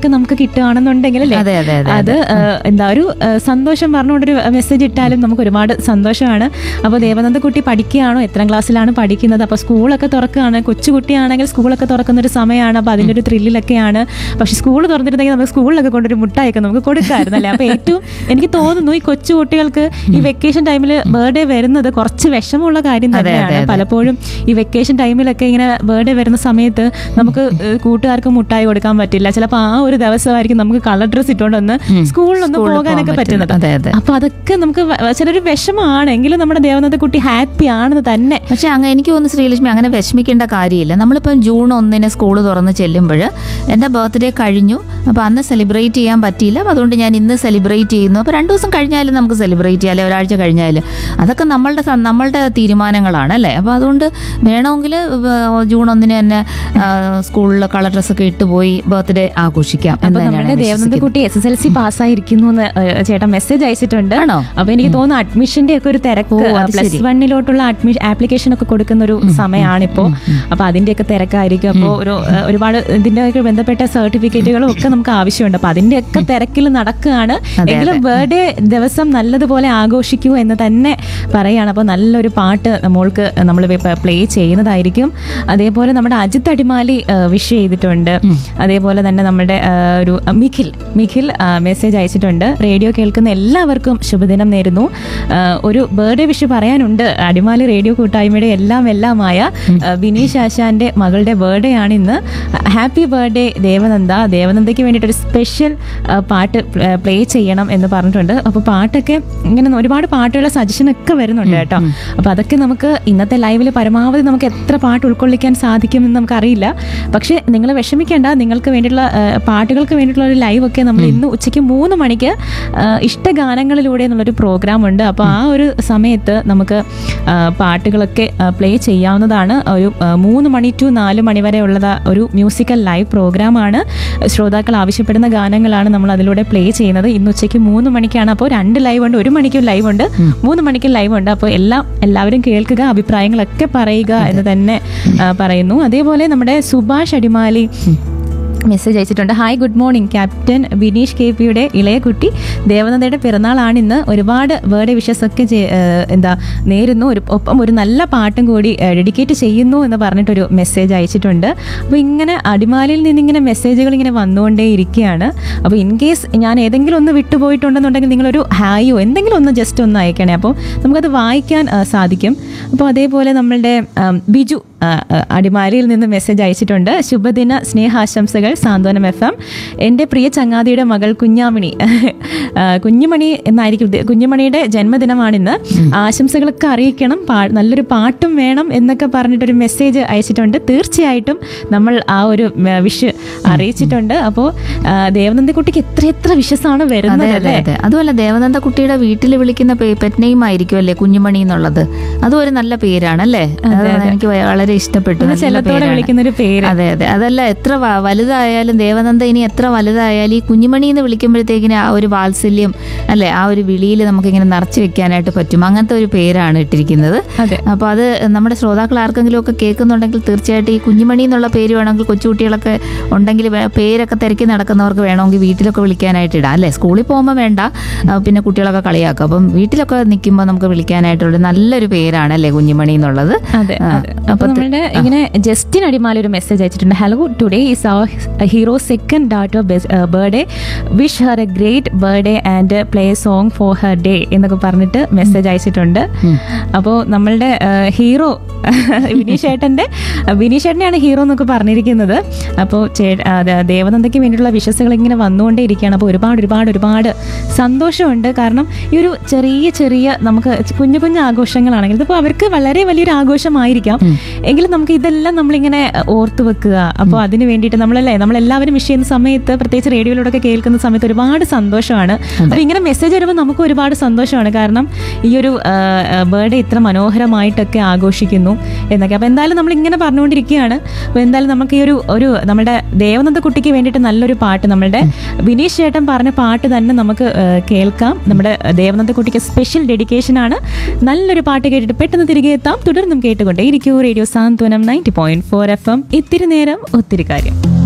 ഒക്കെ നമുക്ക് കിട്ടുകയാണെന്നുണ്ടെങ്കിൽ അല്ലേ അതെ അതെ അതെ അത് ആ, എന്താ ഒരു ആ, സന്തോഷം പറഞ്ഞുകൊണ്ടൊരു മെസ്സേജ് ഇട്ടാലും നമുക്ക് ഒരുപാട് സന്തോഷമാണ് അപ്പോൾ ദേവനന്ദ കുട്ടി പഠിക്കുകയാണോ എത്രാം ക്ലാസ്സിലാണ് പഠിക്കുന്നത് അപ്പോൾ സ്കൂളൊക്കെ തുറക്കുകയാണ് കൊച്ചുകുട്ടിയാണെങ്കിൽ സ്കൂളൊക്കെ തുറക്കുന്ന ഒരു സമയമാണ് അപ്പോൾ അതിൻ്റെ ഒരു ത്രില്ലിലൊക്കെയാണ് പക്ഷേ സ്കൂൾ തുറന്നിരുന്നെങ്കിൽ നമുക്ക് സ്കൂളിലൊക്കെ കൊണ്ടൊരു മുട്ടായൊക്കെ നമുക്ക് കൊടുക്കാമായിരുന്നു അല്ലേ അപ്പോൾ ഏറ്റവും എനിക്ക് തോന്നുന്നു ഈ കൊച്ചു കുട്ടികൾക്ക് ഈ വെക്കേഷൻ ടൈമിൽ ബർത്ത്ഡേ വരുന്നത് കുറച്ച് വിഷമമുള്ള കാര്യം അതെ, അതെ, തന്നെയാണ് അതെ. പലപ്പോഴും ഈ വെക്കേഷൻ ടൈമിലൊക്കെ ഇങ്ങനെ ബർത്ത്ഡേ വരുന്ന സമയത്ത് നമുക്ക് ഏഹ്, കൂട്ടുകാർക്ക് മുട്ടായി കൊടുക്കാൻ പറ്റില്ല ചിലപ്പോൾ ആ ഒരു ദിവസമായിരിക്കും നമുക്ക് കളർ ഡ്രസ് ഇട്ടുകൊണ്ടൊന്ന് സ്കൂളിലൊന്ന് സ്കൂളിൽ പോകാനൊക്കെ പോകാൻ പറ്റുന്നത് പറ്റുന്നത്. അതെ, അതെ. അപ്പൊ അതൊക്കെ നമുക്ക് വ- ചിലൊരു വിഷമാണ് എങ്കിലും നമ്മുടെ ദേവനാഥ കുട്ടി ഹാപ്പി ആണെന്ന് തന്നെ പക്ഷെ അങ്ങ് എനിക്ക് തോന്നുന്നു ശ്രീലക്ഷ്മി അങ്ങനെ വിഷമിക്കേണ്ട കാര്യമില്ല നമ്മളിപ്പം ജൂൺ ഒന്നിന് സ്കൂൾ തുറന്ന് ചെല്ലുമ്പോൾ എൻ്റെ ബർത്ത്ഡേ കഴിഞ്ഞു അപ്പോൾ അന്ന് സെലിബ്രേറ്റ് ചെയ്യാൻ പറ്റിയില്ല അപ്പോൾ അതുകൊണ്ട് ഞാൻ ഇന്ന് സെലിബ്രേറ്റ് ചെയ്യുന്നു അപ്പോൾ രണ്ട് ദിവസം കഴിഞ്ഞാലും നമുക്ക് സെലിബ്രേറ്റ് ചെയ്യാം അല്ലെ ഒരാഴ്ച കഴിഞ്ഞാലും അതൊക്കെ നമ്മളുടെ സ- നമ്മളുടെ തീരുമാനങ്ങളാണ് അല്ലേ അപ്പോൾ അതുകൊണ്ട് വേണമെങ്കിൽ ജൂൺ ഒന്നിന് തന്നെ സ്കൂളിൽ കളർ ഡ്രസ്സൊക്കെ ഇട്ട് പോയി ബർത്ത്ഡേ ആഘോഷിക്കാം അപ്പൊ എന്ന് നമ്മുടെ തന്നെയാണ് ഞാൻ ദേവനന്ദ വിശ്വസിക്കുന്നത്. കുട്ടി എസ് എസ് എൽ സി പാസ്സായിരിക്കുന്നു എന്ന് ഏഹ്, ചേട്ടൻ മെസ്സേജ് അയച്ചിട്ടുണ്ട് ആണോ? അപ്പൊ എനിക്ക് തോന്നുന്നു അഡ്മിഷന്റെ ഒക്കെ ഒരു തിരക്ക് ഓ, അത് പ്ലസ് ശരി. വണ്ണിലോട്ടുള്ള അഡ്മിഷൻ ആപ്ലിക്കേഷൻ ഒക്കെ കൊടുക്കുന്ന ഒരു സമയമാണിപ്പോ അപ്പൊ അതിന്റെയൊക്കെ തിരക്കായിരിക്കും അപ്പോൾ ഒരു ഏഹ്, ഒരുപാട് ഇതിന്റെ ബന്ധപ്പെട്ട സർട്ടിഫിക്കറ്റുകളും ഒക്കെ നമുക്ക് ആവശ്യമുണ്ട് അപ്പൊ അതിന്റെ ഒക്കെ തിരക്കിൽ നടക്കുകയാണ് അതെ, എങ്കിലും ബർത്ത്ഡേ ദിവസം നല്ലതുപോലെ ആഘോഷിക്കൂ എന്ന് തന്നെ പറയാണ് അപ്പോൾ നല്ലൊരു പാട്ട് മോൾക്ക് നമ്മൾ പ്ലേ ചെയ്യുന്നതായിരിക്കും അതേപോലെ നമ്മുടെ അജിത് അടിമാലി വിഷ് ചെയ്തിട്ടുണ്ട് അതേപോലെ തന്നെ നമ്മുടെ ആ, ഒരു മിഖിൽ മിഖിൽ മെസ്സേജ് അയച്ചിട്ടുണ്ട് റേഡിയോ കേൾക്കുന്ന എല്ലാവർക്കും ശുഭദിനം നേരുന്നു ആ, ഒരു ബർത്ത്ഡേ വിഷ് പറയാനുണ്ട് അടിമാലി റേഡിയോ കൂട്ടായ്മയുടെ എല്ലാം എല്ലാമായ ആ, ബിനീഷ് ആശാന്റെ മകളുടെ ബർത്ത്ഡേ ആണ് ഇന്ന് ഹാപ്പി ബർത്ത്ഡേ ദേവനന്ദ ദേവനന്ദയ്ക്ക് വേണ്ടിയിട്ട് ഒരു സ്പെഷ്യൽ പാട്ട് പ്ലേ ചെയ്യണം എന്ന് പറഞ്ഞിട്ടുണ്ട് അപ്പോൾ പാട്ടൊക്കെ ഇങ്ങനെ ഒരുപാട് പാട്ടുകളുടെ സജഷൻ ഒക്കെ വരുന്നുണ്ട് കേട്ടോ അപ്പോൾ അതൊക്കെ നമുക്ക് ഇന്നത്തെ ലൈവിൽ പരമാവധി നമുക്ക് എത്ര പാട്ട് ഉൾക്കൊള്ളിക്കാൻ സാധിക്കുമെന്ന് നമുക്കറിയില്ല പക്ഷേ നിങ്ങൾ വിഷമിക്കേണ്ട നിങ്ങൾക്ക് വേണ്ടിയിട്ടുള്ള ആ, പാട്ടുകൾക്ക് വേണ്ടിയിട്ടുള്ള ഒരു ലൈവ് ഒക്കെ നമ്മൾ ഇന്ന് ഉച്ചയ്ക്ക് മൂന്ന് മണിക്ക് ആ, ഇഷ്ടഗാനങ്ങളിലൂടെ എന്നുള്ളൊരു പ്രോഗ്രാം ഉണ്ട് അപ്പോൾ ആ ഒരു സമയത്ത് നമുക്ക് ആ, പാട്ടുകളൊക്കെ പ്ലേ ചെയ്യാവുന്നതാണ് ഒരു ആ, മൂന്ന് മണി ടു നാല് മണി വരെ ഉള്ളത് ഒരു മ്യൂസിക്കൽ ലൈവ് പ്രോഗ്രാമാണ് ശ്രോതാക്കൾ ആവശ്യപ്പെടുന്ന ഗാനങ്ങളാണ് നമ്മൾ അതിലൂടെ പ്ലേ ചെയ്യുന്നത് ഇന്ന് ഉച്ചയ്ക്ക് മൂന്ന് മണിക്കാണ് അപ്പോൾ രണ്ട് ലൈവ് ഉണ്ട് ഒരു മണിക്കും ലൈവ് ഉണ്ട് മൂന്ന് മണിക്കും ലൈവ് ഉണ്ട് അപ്പോൾ എല്ലാം എല്ലാവരും കേൾക്കുക അഭിപ്രായങ്ങളൊക്കെ പറയുക എന്ന് തന്നെ ആ, പറയുന്നു അതേപോലെ നമ്മുടെ സുഭാഷ് അടിമാലി മെസ്സേജ് അയച്ചിട്ടുണ്ട് hi good morning captain Bineesh K പിയുടെ ഇളയ കുട്ടി ദേവനന്ദയുടെ പിറന്നാളാണ് ഇന്ന് ഒരുപാട് ബർത്ത്ഡേ വിഷസ് ഒക്കെ ചെ- ഏഹ് എന്താ നേരുന്നു ഒരു ഒപ്പം ഒരു നല്ല പാട്ടും കൂടി ഡെഡിക്കേറ്റ് ചെയ്യുന്നു എന്ന് പറഞ്ഞിട്ടൊരു മെസ്സേജ് അയച്ചിട്ടുണ്ട് അപ്പോൾ ഇങ്ങനെ അടിമാലിയിൽ നിന്നിങ്ങനെ മെസ്സേജുകൾ ഇങ്ങനെ വന്നുകൊണ്ടേ ഇരിക്കുകയാണ് അപ്പോൾ ഇൻ കേസ് ഞാൻ ഏതെങ്കിലും ഒന്ന് വിട്ടുപോയിട്ടുണ്ടെന്നുണ്ടെങ്കിൽ നിങ്ങളൊരു ഹായോ എന്തെങ്കിലും ഒന്ന് ജസ്റ്റ് ഒന്ന് അയക്കണേ അപ്പോൾ നമുക്കത് വായിക്കാൻ ആ, സാധിക്കും അപ്പോൾ അതേപോലെ നമ്മളുടെ ആം, ബിജു ആ, ആ, അടിമാലിയിൽ നിന്ന് മെസ്സേജ് അയച്ചിട്ടുണ്ട് ശുഭദിന സ്നേഹാശംസകൾ സാന്ത്വനം എഫ് എം എൻ്റെ പ്രിയ ചങ്ങാതിയുടെ മകൾ കുഞ്ഞാമണി ആ, കുഞ്ഞുമണി എന്നായിരിക്കും ഉദ്ദേ- കുഞ്ഞുമണിയുടെ ജന്മദിനമാണിന്ന് ആശംസകളൊക്കെ അറിയിക്കണം പാ- നല്ലൊരു പാട്ടും വേണം എന്നൊക്കെ പറഞ്ഞിട്ടൊരു മെസ്സേജ് അയച്ചിട്ടുണ്ട് തീർച്ചയായിട്ടും നമ്മൾ ആ ഒരു വിഷ് അറിയിച്ചിട്ടുണ്ട് അപ്പോൾ ദേവനന്ദക്കുട്ടിക്ക് എത്ര എത്ര വിഷസാണ് അതെ വരുന്നത് അതെ അല്ലേ അതെ അതുമല്ല ദേവനന്ദ കുട്ടിയുടെ വീട്ടിൽ വിളിക്കുന്ന പെറ്റ് നെയിം ആയിരിക്കും അല്ലേ കുഞ്ഞുമണി എന്നുള്ളത് അതും ഒരു നല്ല പേരാണ് അല്ലേ അത് എനിക്ക് വ- വളരെ ഇഷ്ടപ്പെട്ടു ഒന്ന് നല്ല ചെല്ലത്തോടെ പേരാണ്. വിളിക്കുന്ന ഒരു പേര് അതെ അതെ അതല്ല എത്ര വ- വലുതായാലും ദേവനന്ദ ഇനി എത്ര വലുതായാലും ഈ കുഞ്ഞുമണി എന്ന് വിളിക്കുമ്പോഴത്തേക്കിന് ആ ഒരു വാത്സല്യം അല്ലെ ആ ഒരു വിളിയിൽ നമുക്കിങ്ങനെ നിറച്ചു വെക്കാനായിട്ട് പറ്റും അങ്ങനത്തെ ഒരു പേരാണ് ഇട്ടിരിക്കുന്നത് അതെ അപ്പോൾ അത് നമ്മുടെ ശ്രോതാക്കൾ ആർക്കെങ്കിലും ഒക്കെ കേൾക്കുന്നുണ്ടെങ്കിൽ തീർച്ചയായിട്ടും ഈ കുഞ്ഞുമണി എന്നുള്ള പേര് വേണമെങ്കിൽ കൊച്ചുകുട്ടികളൊക്കെ ഉണ്ടെങ്കിൽ വേ- പേരൊക്കെ തിരക്കി നടക്കുന്നവർക്ക് വേണമെങ്കിൽ വീട്ടിലൊക്കെ വിളിക്കാനായിട്ട് ഇടാം അല്ലേ സ്കൂളിൽ പോകുമ്പോൾ വേണ്ട ആ, പിന്നെ കുട്ടികളൊക്കെ കളിയാക്കും അപ്പം വീട്ടിലൊക്കെ നിൽക്കുമ്പോൾ നമുക്ക് വിളിക്കാനായിട്ടുള്ള നല്ലൊരു പേരാണ് അല്ലേ കുഞ്ഞുമണി എന്നുള്ളത് അതെ ആ, അതെ അപ്പൊ അപ്പൊ നമ്മളുടെ ഇങ്ങനെ ജസ്റ്റിൻ അടിമാലി ഒരു മെസ്സേജ് അയച്ചിട്ടുണ്ട് hello today is our hero second daughter birthday wish her a great birthday and play song for her day എന്നൊക്കെ പറഞ്ഞിട്ട് മെസ്സേജ് അയച്ചിട്ടുണ്ട് അപ്പോൾ നമ്മളുടെ ഹീറോ വിനീഷ് ഏട്ടൻ്റെ വിനീഷ് ഏട്ടനെയാണ് ഹീറോ എന്നൊക്കെ പറഞ്ഞിരിക്കുന്നത് അപ്പോൾ ചേ ആ, ദ- ദേവനന്ദയ്ക്ക് വേണ്ടിയിട്ടുള്ള വിശ്വസുകൾ ഇങ്ങനെ വന്നുകൊണ്ടേ ഇരിക്കുകയാണ് അപ്പോൾ ഒരുപാട് ഒരുപാട് ഒരുപാട് സന്തോഷമുണ്ട് കാരണം ഈ ഒരു ചെറിയ ചെറിയ നമുക്ക് കുഞ്ഞു കുഞ്ഞു ആഘോഷങ്ങളാണെങ്കിൽ ഇതിപ്പോൾ അവർക്ക് വളരെ വലിയൊരു ആഘോഷമായിരിക്കാം എങ്കിലും നമുക്ക് ഇതെല്ലാം നമ്മളിങ്ങനെ ഓർത്തു വെക്കുക അപ്പോൾ അതിന് വേണ്ടിയിട്ട് നമ്മളല്ലേ നമ്മളെല്ലാവരും വിഷ് ചെയ്യുന്ന സമയത്ത് പ്രത്യേകിച്ച് റേഡിയോയിലൂടെ ഒക്കെ കേൾക്കുന്ന സമയത്ത് ഒരുപാട് സന്തോഷമാണ് അപ്പോൾ ഇങ്ങനെ മെസ്സേജ് വരുമ്പോൾ നമുക്ക് ഒരുപാട് സന്തോഷമാണ് കാരണം ഈ ഒരു ബർത്ത്ഡേ ഇത്ര മനോഹരമായിട്ടൊക്കെ ആഘോഷിക്കുന്നു എന്നൊക്കെ അപ്പോൾ എന്തായാലും നമ്മൾ ഇങ്ങനെ പറഞ്ഞുകൊണ്ടിരിക്കുകയാണ് അപ്പോൾ എന്തായാലും നമുക്ക് ഈ ഒരു ഒരു നമ്മുടെ ദേവനന്ദ കുട്ടിക്ക് വേണ്ടിയിട്ട് നല്ലൊരു പാട്ട് നമ്മളുടെ ബിനീഷ് ചേട്ടൻ പറഞ്ഞ പാട്ട് തന്നെ നമുക്ക് ആ, കേൾക്കാം നമ്മുടെ ദേവനന്ദ കുട്ടിക്ക് സ്പെഷ്യൽ ഡെഡിക്കേഷൻ ആണ് നല്ലൊരു പാട്ട് കേട്ടിട്ട് പെട്ടെന്ന് തിരികെ എത്താം തുടർന്നും കേട്ടുകൊണ്ടേ ഇരിക്കൂ radio Santhwanam ninety point four F M ഇത്തിരി നേരം ഒത്തിരി കാര്യം